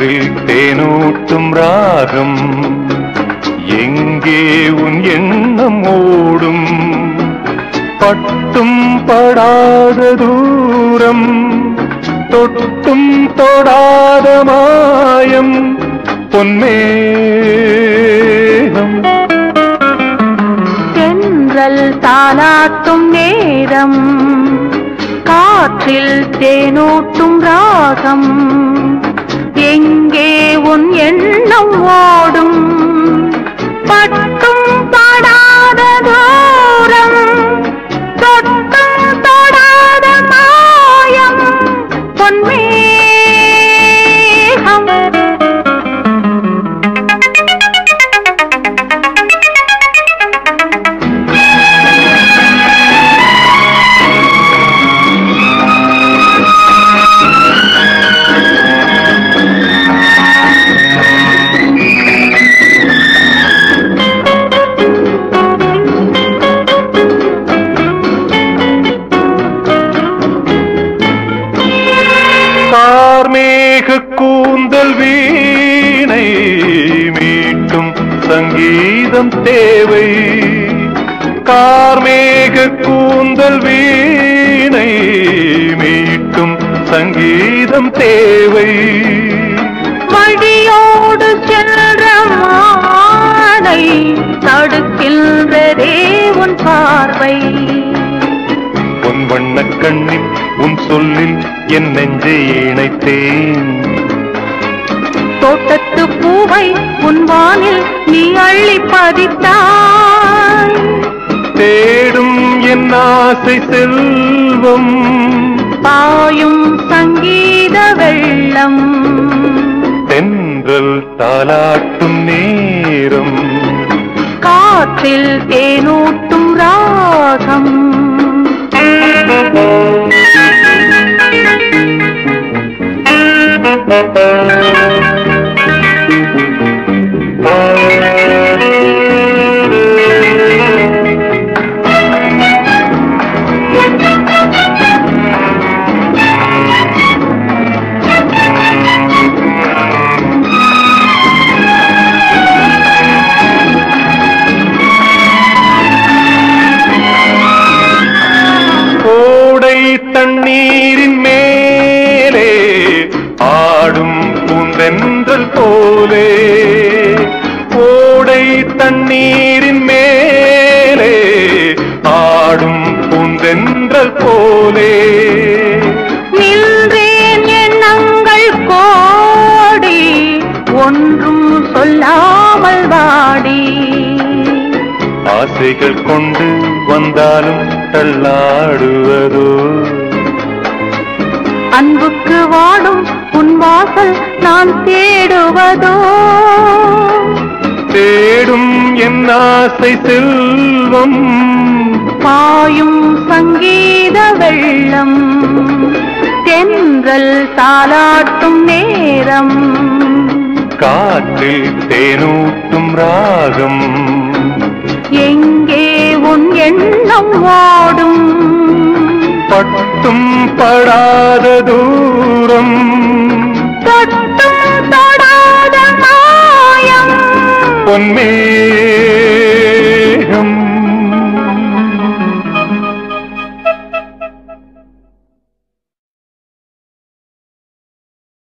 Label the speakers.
Speaker 1: காற்றில் தேனூட்டும் ராகம் எங்கே உன் எண்ணம் ஓடும் பட்டும் படாத தூரம் தொட்டும் தொடாத மாயம் பொன்மேகம்
Speaker 2: தென்றல் தாலாட்டும் நேரம் காற்றில் தேனூட்டும் ராகம் எங்கே உன் எண்ணம் ஓடும் பட்டும் படாத தூரம் தொட்டும் தொடாத மாயம் பொன்மேகம்
Speaker 1: கார்மேக கூந்தல் வீணை மீட்டும் சங்கீதம் தேவை கார்மேக கூந்தல் வீணை மீட்டும் சங்கீதம் தேவை
Speaker 2: வழியோடு சென்ற மானை தடுக்கின்றதே உன் பார்வை
Speaker 1: உன் வண்ணக் கண்ணில் உன் சொல்லில் என் நெஞ்சை இணைத்தேன்
Speaker 2: தோட்டத்து பூவை உன் வானில் நீ அள்ளி பதித்தாய்
Speaker 1: தேடும் என் ஆசை செல்வம்
Speaker 2: பாயும் சங்கீத வெள்ளம்
Speaker 1: தென்றல் தாலாட்டும் நேரம்
Speaker 2: காற்றில் தேனூட்டும் ராகம்
Speaker 1: கோடை தண்ணீரின் மேலே ஆடும் பூந்தென்றல் போலே கோடை தண்ணீரின் மேலே ஆடும் பூந்தென்றல் போலே
Speaker 2: நின்றேன் எண்ணங்கள் கோடி ஒன்றும் சொல்லாமல் வாடி
Speaker 1: ஆசைகள் கொண்டு வந்தாலும் தள்ளாடுவதோ
Speaker 2: அன்புக்கு வாடும் உன் வாசல் நான் தேடுவதோ
Speaker 1: தேடும் என் ஆசை செல்வம்
Speaker 2: பாயும் சங்கீத வெள்ளம் தென்றல் தாலாட்டும் நேரம்
Speaker 1: காற்றில் தேனூட்டும் ராகம்
Speaker 2: எங்கே உன் எண்ணம் ஓடும்
Speaker 1: பட்டும் படாத தூரம்